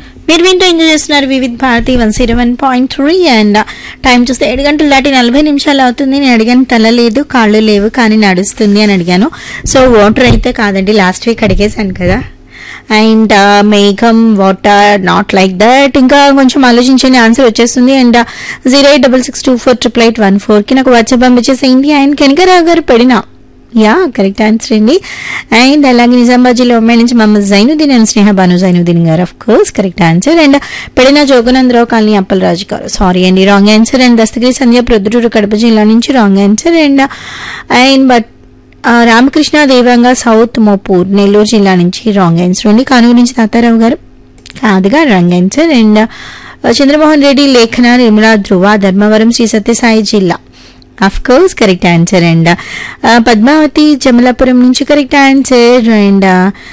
మీరు వింటూ ఎంజాయ్ చేస్తున్నారు Vividh Bharati one zero one point three and time చూస్తే ఏడు గంటలు దాటి నలభై నిమిషాలు అవుతుంది నేను అడిగాను తల లేదు కాళ్ళు లేవు కానీ నడుస్తుంది అని అడిగాను సో వాటర్ అయితే కాదండి లాస్ట్ వీక్ అడిగేశాను కదా అండ్ మేఘం వాటర్ నాట్ లైక్ దట్ ఇంకా కొంచెం ఆలోచించండి ఆన్సర్ వచ్చేస్తుంది and zero eight double six two four triple eight one ఫోర్కి నాకు వాట్సాప్ పంపించేసేయండి and Kanakarao garu Pedana yeah correct answer అండి అండ్ అలాగే నిజామాబాద్ జిల్లా ఉమ్మాయి నుంచి Mohammed Zainuddin and Sneha Banu Zainuddin garu of course correct answer and Pedana Joganandarao colony Appalaraju garu sorry అండి wrong answer and Dastagiri Sandhya Proddatur Kadapa జిల్లా నుంచి wrong answer and and but ఆ, రామకృష్ణ దేవంగా సౌత్ మోపూర్ నెల్లూరు జిల్లా నుంచి రాంగ్ ఆన్సర్ అండి కానూరు నుంచి తాతారావు గారు కాదుగా wrong answer and Chandramohan Reddy Lekhana Nirmala Dhruva Dharmavaram Shri Sathyasai జిల్లా of course correct answer and Padmavathi Jamalapuram నుంచి correct answer and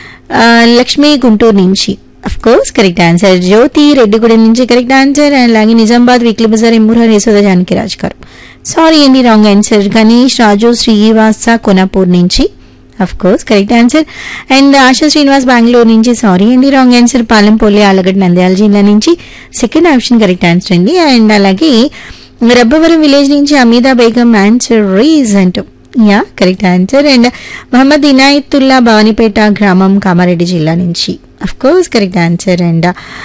Lakshmi Guntur నుంచి of course correct answer Jyothi Reddigudem నుంచి కరెక్ట్ ఆన్సర్ అండ్ అలాగే నిజామాబాద్ వీక్లీ బజార్ ఎమ్మూర యశోద జానకి రాజ్ గారు సారీ అండి రాంగ్ ఆన్సర్ గణేష్ రాజు శ్రీవాస కొనాపూర్ నుంచి of course correct answer and Asha Srinivas Bengaluru నుంచి సారీ అండి రాంగ్ ఆన్సర్ పాలెంపల్లి ఆలగడ్డ నంద్యాల జిల్లా నుంచి సెకండ్ ఆప్షన్ కరెక్ట్ ఆన్సర్ అండి అండ్ అలాగే రబ్బవరం విలేజ్ నుంచి అమీదా బేగం ఆన్సర్ రీజెంట్ yeah correct answer and Mohammed Inayatullah Bhavanipeta గ్రామం కామారెడ్డి జిల్లా నుంచి of course correct answer and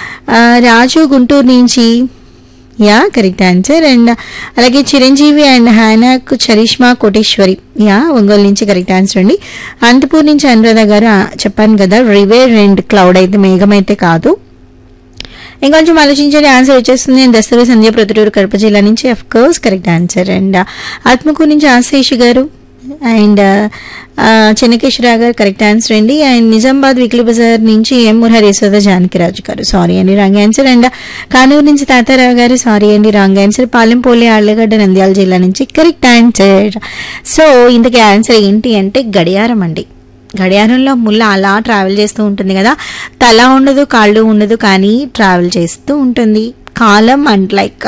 Raju Guntur నుంచి యా కరెక్ట్ ఆన్సర్ అండ్ అలాగే చిరంజీవి అండ్ హానాక్ చరిష్మా కోటేశ్వరి యా ఒంగోలు నుంచి కరెక్ట్ ఆన్సర్ అండి అనంతపూర్ నుంచి అనురాధ గారు ఆ, చెప్పాను కదా రివేర్ అండ్ క్లౌడ్ అయితే మేఘం అయితే కాదు ఇంకొంచెం ఆలోచించండి ఆన్సర్ వచ్చేస్తుంది నేను దస్తగిరి సంధ్య ప్రొద్దుటూరు కడప జిల్లా నుంచి of course correct answer and Atmakur నుంచి Ashesh garu and Chennakeswararao garu correct answer అండి అండ్ నిజామాబాద్ వీక్లీ బజార్ నుంచి ఎం మురహరి యశోద జానకిరాజు గారు సారీ అండి రాంగ్ ఆన్సర్ అండ్ కానూరు నుంచి తాతారావు గారు సారీ అండి రాంగ్ ఆన్సర్ పాలెంపోలి ఆళ్లగడ్డ నంద్యాల జిల్లా నుంచి కరెక్ట్ ఆన్సర్ సో ఇంతకీ ఆన్సర్ ఏంటి అంటే గడియారం అండి గడియారంలో ముళ్ళ అలా ట్రావెల్ చేస్తూ ఉంటుంది కదా తల ఉండదు కాళ్ళు ఉండదు కానీ ట్రావెల్ చేస్తూ ఉంటుంది కాలం అండ్ లైక్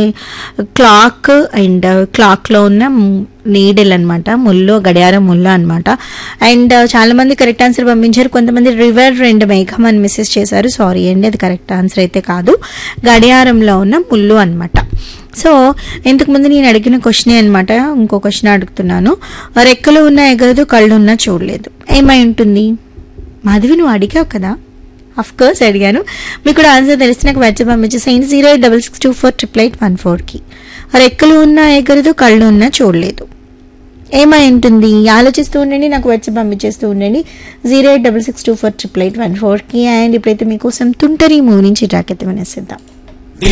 క్లాక్ అండ్ క్లాక్లో ఉన్న నీడల్ అనమాట ముళ్ళు గడియారం ముళ్ళు అనమాట అండ్ చాలా మంది కరెక్ట్ ఆన్సర్ పంపించారు కొంతమంది రివర్ అండ్ మేఘం అని మెసేజ్ చేశారు సారీ అండి అది కరెక్ట్ ఆన్సర్ అయితే కాదు గడియారంలో ఉన్న ముళ్ళు అనమాట సో ఇంతకుముందు నేను అడిగిన క్వశ్చనే అనమాట ఇంకో క్వశ్చన్ అడుగుతున్నాను రెక్కలు ఉన్న ఎగరదు కళ్ళు ఉన్నా చూడలేదు ఏమై ఉంటుంది మాధవి నువ్వు అడిగావు కదా అఫ్ కోర్స్ అడిగాను మీకు కూడా ఆన్సర్ తెలిస్తే నాకు వాట్సాప్ పంపించేసేయండి zero eight double six two four triple eight one ఫోర్కి రెక్కలు ఉన్నా ఎగరదు కళ్ళు ఉన్నా చూడలేదు ఏమై ఉంటుంది ఆలోచిస్తూ ఉండండి నాకు వాట్సాప్ పంపించేస్తూ ఉండండి zero eight double six two four triple eight one ఫోర్కి అండ్ ఇప్పుడైతే మీకోసం తుంటరి మూవీ నుంచి ట్రాక్ అయితే వినేసిద్దాం